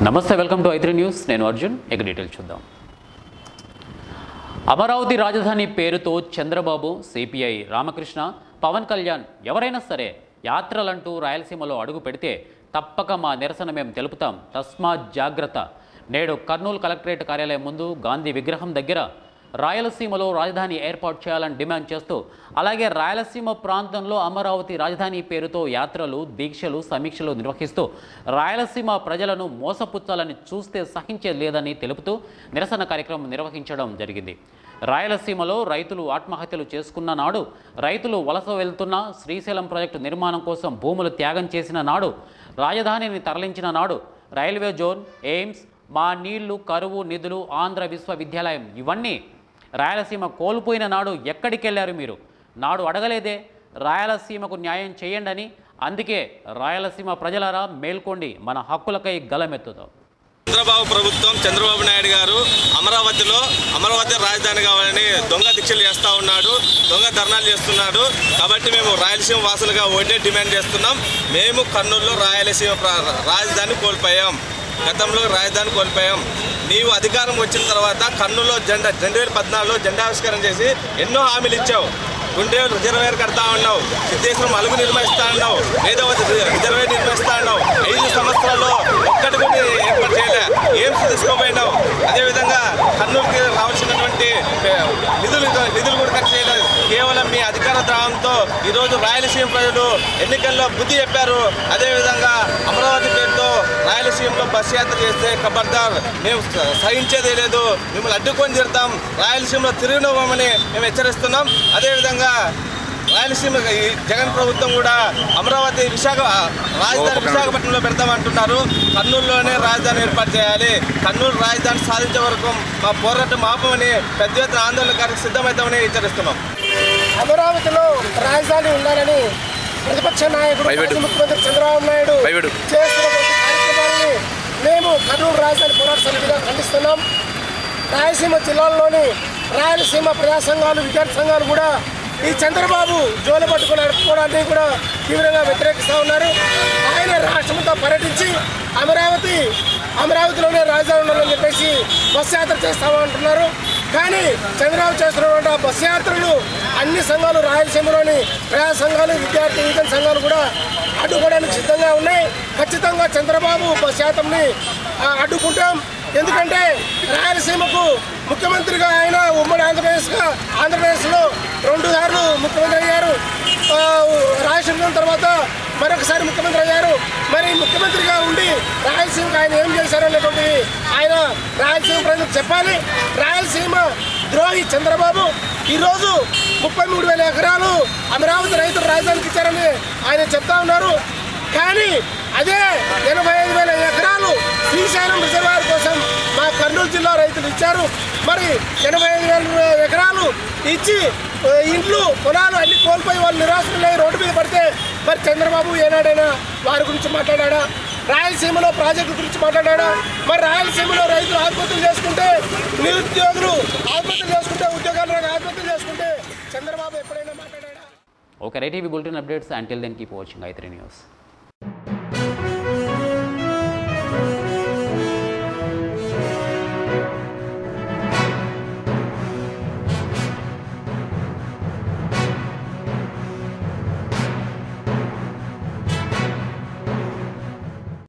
నమస్తే welcome to ఐత్రీ news నేను అర్జున్ ఇక డీటెయిల్ చూద్దాం అమరావతి రాజధాని పేరుతో చంద్రబాబు సిపిఐ రామకృష్ణ పవన్ కళ్యాణ్ ఎవరైనా సరే యాత్రలంటూ రాయలసీమలో అడుగు పెడితే తప్పక మా నిరసన మేము తెలుపుతాం తస్మాత్ జాగ్రత్త నేడు కర్నూలు కలెక్టరేట్ కార్యాలయం ముందు గాంధీ విగ్రహం దగ్గర రాయలసీమలో రాజధాని ఏర్పాటు చేయాలని డిమాండ్ చేస్తూ అలాగే రాయలసీమ ప్రాంతంలో అమరావతి రాజధాని పేరుతో యాత్రలు దీక్షలు సమీక్షలు నిర్వహిస్తూ రాయలసీమ ప్రజలను మోసపుచ్చాలని చూస్తే సహించేది లేదని తెలుపుతూ నిరసన కార్యక్రమం నిర్వహించడం జరిగింది రాయలసీమలో రైతులు ఆత్మహత్యలు చేసుకున్న నాడు రైతులు వలస వెళ్తున్న శ్రీశైలం ప్రాజెక్టు నిర్మాణం కోసం భూములు త్యాగం చేసిన నాడు రాజధానిని తరలించిన నాడు రైల్వే జోన్ ఎయిమ్స్ మా నీళ్లు కరువు నిధులు ఆంధ్ర విశ్వవిద్యాలయం ఇవన్నీ రాయలసీమ కోల్పోయిన నాడు ఎక్కడికి వెళ్ళారు మీరు నాడు అడగలేదే రాయలసీమకు న్యాయం చేయండి అని అందుకే రాయలసీమ ప్రజలారా మేల్కోండి మన హక్కులకై గలమెత్తుతాం చంద్రబాబు ప్రభుత్వం చంద్రబాబు నాయుడు గారు అమరావతిలో అమరావతి రాజధాని కావాలని దొంగ దీక్షలు చేస్తూ ఉన్నాడు దొంగ ధర్నాలు చేస్తున్నాడు కాబట్టి మేము రాయలసీమ వాసులుగా ఒకటే డిమాండ్ చేస్తున్నాం మేము కర్నూలులో రాయలసీమ ప్ర- రాజధాని కోల్పోయాం గతంలో రాజధాని కోల్పోయాం నీవు అధికారం వచ్చిన తర్వాత కర్నూలులో జెండా రెండు వేల పద్నాలుగులో జెండా ఆవిష్కరణ చేసి ఎన్నో హామీలు ఇచ్చావు గుండెలు రిజర్వేర్ కడతా ఉన్నావు సిద్ధేశ్వరం అలుగు నిర్మిస్తా ఉన్నావు వేదవతి రిజర్వేర్ నిర్మిస్తా ఉన్నావు ఐదు సంవత్సరాల్లో ఒక్కటి కూడా ఏర్పాటు చేయలే ఏం తీసుకోపోయినావు అదేవిధంగా కర్నూలుకి రావాల్సినటువంటి ఏ, నిధులు నిధులు కూడా ఖర్చు చేయలేదు కేవలం మీ అధికార ద్రావంతో ఈరోజు రాయలసీమ ప్రజలు ఎన్నికల్లో బుద్ధి చెప్పారు అదేవిధంగా అమరావతి పేరుతో రాయలసీమలో బస్ యాత్ర చేస్తే ఖబర్దార్ మేము స- సహించేదే లేదు మిమ్మల్ని అడ్డుకొని తిడతాం రాయలసీమలో తిరిగినవ్వమని మేము హెచ్చరిస్తున్నాం అదేవిధంగా రాయలసీమ ఈ జగన్ ప్రభుత్వం కూడా అమరావతి విశాఖ రాజధాని విశాఖపట్నంలో పెడతామంటున్నారు కర్నూలులోనే రాజధాని ఏర్పాటు చేయాలి కర్నూలు రాజధాని సాధించే వరకు మా పోరాటం ఆపమని పెద్ద ఎత్తున ఆందోళనకారికి సిద్ధమవుతామని హెచ్చరిస్తున్నాం అమరావతిలో రాజధాని ఉండాలని ప్రతిపక్ష నాయకుడు మాజీ ముఖ్యమంత్రి చంద్రబాబు నాయుడు చేస్తున్నటువంటి కార్యక్రమాన్ని మేము కర్నూలు రాజధాని పోరాట సమితిగా ఖండిస్తున్నాం రాయలసీమ జిల్లాల్లోని రాయలసీమ ప్రజా సంఘాలు విద్యార్థి సంఘాలు కూడా ఈ చంద్రబాబు జోలు పట్టుకుని నడుపుకోవడాన్ని కూడా తీవ్రంగా వ్యతిరేకిస్తూ ఉన్నారు ఆయన రాష్ట్రంతో పర్యటించి అమరావతి అమరావతిలోనే రాజధాని ఉండాలని చెప్పేసి బస్ యాత్ర చేస్తామంటున్నారు కానీ చంద్రబాబు చేస్తున్నటువంటి ఆ బస్ యాత్రలు అన్ని సంఘాలు రాయలసీమలోని ప్రజా సంఘాలు విద్యార్థి యువజన సంఘాలు కూడా అడ్డుకోవడానికి సిద్ధంగా ఉన్నాయి ఖచ్చితంగా చంద్రబాబు బస్ యాత్రని ఆ, అడ్డుకుంటాం ఎందుకంటే రాయలసీమకు ముఖ్యమంత్రిగా ఆయన ఉమ్మడి ఆంధ్రప్రదేశ్గా ఆంధ్రప్రదేశ్లో రెండు సార్లు ముఖ్యమంత్రి అయ్యారు ఆ, రాజశేఖరం తర్వాత మరొకసారి ముఖ్యమంత్రి అయ్యారు మరి ముఖ్యమంత్రిగా ఉండి రాయలసీమకు ఆయన ఏం చేశారు అనేటువంటి ఆయన రాయలసీమ ప్రజలకు చెప్పాలి రాయలసీమ ద్రోహి చంద్రబాబు ఈరోజు ముప్పై మూడు వేల ఎకరాలు అమరావతి రైతులు రాజధానికి ఇచ్చారని ఆయన చెప్తా ఉన్నారు కానీ అదే ఎనభై ఐదు వేల ఎకరాలు శ్రీశైలం రిజర్వాయర్ కోసం మా కర్నూలు జిల్లా రైతులు ఇచ్చారు మరి ఎనభై ఐదు వేల ఎకరాలు ఇచ్చి ఆ, ఇండ్లు పొలాలు అన్ని కోల్పోయి వాళ్ళు నిరాశలై రోడ్డు మీద పడితే మరి చంద్రబాబు ఏనాడైనా వారి గురించి మాట్లాడా రాయలసీమలో ప్రాజెక్టు గురించి మాట్లాడా మరి రాయలసీమలో రైతులు ఆత్మహత్యలు చేసుకుంటే నిరుద్యోగులు ఆత్మహత్యలు చేసుకుంటే ఉద్యోగాలు రాక ఆత్మహత్యలు చేసుకుంటే చంద్రబాబు ఎప్పుడైనా మాట్లాడా okay right bulletin updates until then keep watching I three news